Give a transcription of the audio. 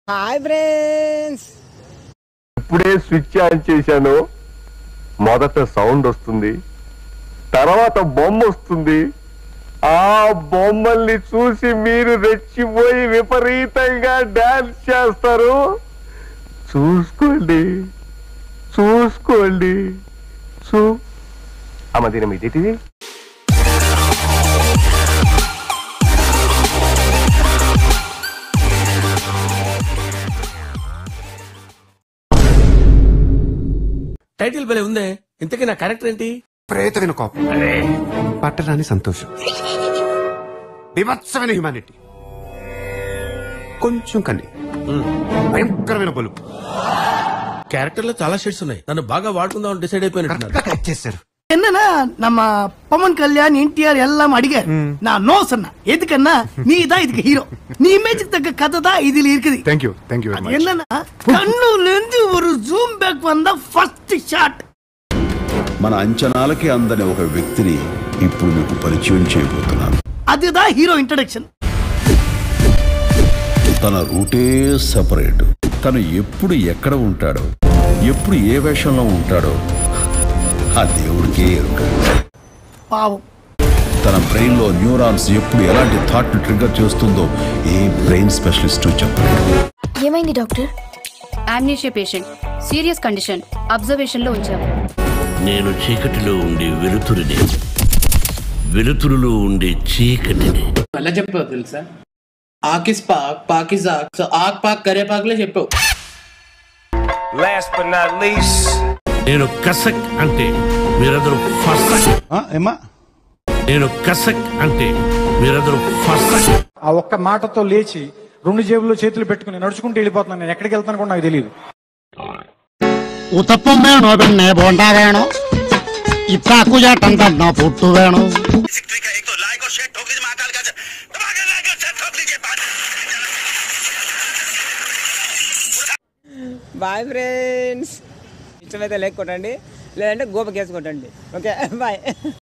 hi friends ఇప్పుడే switch on చేశాను మొదట సౌండ్ వస్తుంది తర్వాత బొమ్మ వస్తుంది ఆ బొమ్మల్ని చూసి మీరు రెచ్చిపోయి విపరీతంగా డాన్స్ చేస్తారు చూసుకోండి చూసుకోండి చూ అమ్మ దీని ఇదేంటిది టైటిల్ భలే ఉందే ఇంతకీ నా క్యారెక్టర్ ఏంటి ప్రేతమైన కోపం పట్టరాని సంతోషం వివత్సమైన హ్యుమానిటీ కొంచెం కన్ని భయంకరమైన బలుపు క్యారెక్టర్ లో చాలా షేడ్స్ ఉన్నాయి నన్ను బాగా వాడుకుందాం డిసైడ్ అయిపోయినట్టున్నారు కరెక్ట్ చేశారు என்னன்னா நம்ம பவன் கல்யாண் என்டிஆர் எல்லாம் அடிக்க நான் நோ சொன்னேன் எதுக்குன்னா நீ தான் இதுக்கு ஹீரோ நீ இமேஜுக்கு தக்க கதை தான் இதுல இருக்குது thank you thank you very அது మచ్ என்னன்னா கண்ணுல இருந்து ஒரு ஜூம் பேக் வந்தா ஃபர்ஸ்ட் ஷாட் మన అంచనాలకి అందని ఒక వ్యక్తిని ఇప్పుడు మీకు పరిచయం చేయబోతున్నాను அதுதான் ஹீரோ இன்ட்ரடக்ஷன் తన రూటే సపరేట్ తను ఎప్పుడు ఎక్కడ ఉంటాడో ఎప్పుడు ఏ వేషంలో ఉంటాడో ఆ దేవుడికే ఎరుక பாவம் తన బ్రెయిన్ లో న్యూరాన్స్ ఎప్పుడు ఎలాంటి థాట్ ట్రిగ్గర్ చేస్తుందో ఏ బ్రెయిన్ స్పెషలిస్టు చెప్పలేడు ఏమైంది doctor amnesia patient serious condition observation లో ఉంచాం నేను చీకటిలో ఉండే వెలుతురిని వెలుతురులో ఉండే చీకటిని ఎలా చెప్పావు తెలుసా ఆకిస్ పాక్ పాకిజాక్ సో ఆక్ పాక్ కరే పాక్లే చెప్పావు నేను కసక్ అంటే మీరందరూ ఫసక్ ఏమా నేను కసక్ అంటే మీరందరూ ఫసక్ ఆ ఒక్క మాటతో లేచి రెండు జేబుల్లో చేతులు పెట్టుకుని నడుచుకుంటూ వెళ్ళిపోతున్నాను నేను ఎక్కడికి వెళ్తాను కూడా నాకు తెలియదు ഉത്തപ്പം വേണോ പിന്നെ ബോണ്ട വേണോ ഇത്താക്കുചാട്ടൻ തന്ന പുട്ടു വേണോ బాయ్ ఫ్రెండ్స్ ఇష్టమైతే లైక్ కొట్టండి లేదంటే గోపకేసి కొట్టండి ఓకే బాయ్